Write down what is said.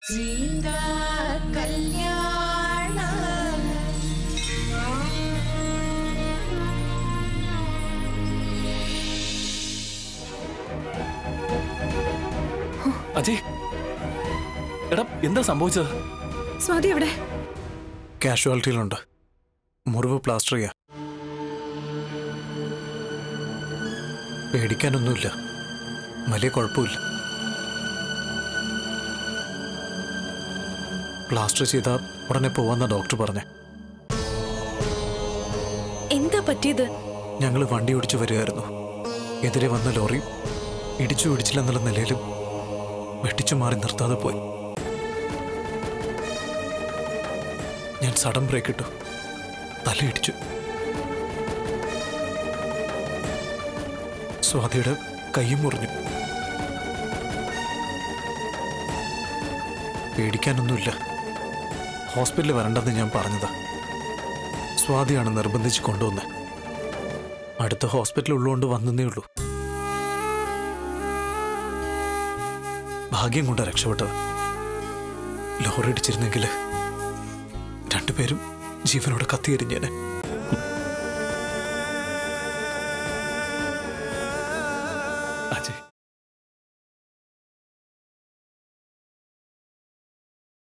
സീതാ കല്യാണ അജയ് എടാ എന്താ സംഭവിച്ചത് സ്വാതി എവിടെ കാഷ്വാലിറ്റിയിലുണ്ട് മുറിവ് പ്ലാസ്റ്റർ ചെയ്യാ പേടിക്കാനൊന്നുമില്ല വലിയ കുഴപ്പമില്ല പ്ലാസ്റ്റർ ചെയ്താൽ ഉടനെ പോവാന്ന ഡോക്ടർ പറഞ്ഞേ എന്താ പറ്റിയത് ഞങ്ങൾ വണ്ടി ഓടിച്ചു വരികയായിരുന്നു എതിരെ വന്ന ലോറി ഇടിച്ചു ഇടിച്ചില്ലെന്നുള്ള നിലയിലും വെട്ടിച്ചു മാറി നിർത്താതെ പോയി ഞാൻ സഡൻ ബ്രേക്ക് ഇട്ടു തലയിടിച്ചു സ്വാതിയുടെ കൈയും മുറിഞ്ഞു പേടിക്കാനൊന്നുമില്ല ഹോസ്പിറ്റലിൽ വരണ്ടെന്ന് ഞാൻ പറഞ്ഞതാ സ്വാതിയാണ് നിർബന്ധിച്ച് കൊണ്ടുവന്നത് അടുത്ത ഹോസ്പിറ്റൽ ഉള്ളതുകൊണ്ട് വന്നേ ഉള്ളൂ ഭാഗ്യം കൊണ്ട് രക്ഷപ്പെട്ടത് ലോറി ഇടിച്ചിരുന്നെങ്കിൽ രണ്ടുപേരും ജീവനോടെ കത്തിയെരിഞ്ഞേനെ അജയ്